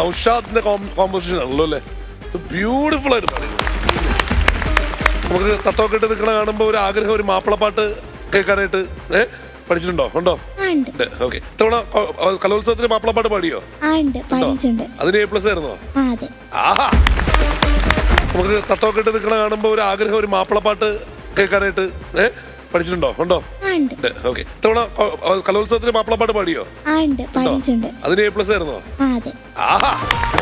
നൗഷാദിന്റെ composition ആണല്ലോ അല്ലേ beautiful ആയിട്ട് പാടി നമുക്ക് തട്ടമൊക്കെ ഇട്ട് നിൽക്കണ കാണുമ്പോൾ ഒരു ആഗ്രഹം ഒരു മാപ്പിളപ്പാട്ട് കേൾക്കാനായിട്ട് ഏ പഠിച്ചിട്ടുണ്ടോ ഉണ്ടോ ആ ഉണ്ട് ഉണ്ട് ഓക്കെ ഇത്തവണ കൊ- കൊ- കലോത്സവത്തിന് മാപ്പിളപ്പാട്ട് പാടിയോ ആ ഉണ്ട് പാടിയിട്ടുണ്ട് അതിന് എ പ്ലസ് ആയിരുന്നോ ആ അതെ ആഹാ നമുക്ക് തട്ടമൊക്കെ ഇട്ട് നിൽക്കണ കാണുമ്പോൾ ഒരു ആഗ്രഹം ഒരു മാപ്പിളപ്പാട്ട് കേൾക്കാനായിട്ട് ഏ പഠിച്ചിട്ടുണ്ടോ ഉണ്ടോ ആ ഉണ്ട് ഉണ്ട് ഓക്കെ ഇത്തവണ കൊ- കലോത്സവത്തിന് മാപ്പിളപ്പാട്ട് പാടിയോ ആ ഉണ്ട് പാടിയിട്ടുണ്ട് അതിന് എ പ്ലസ് ആയിരുന്നോ ആ അതെ ആഹാ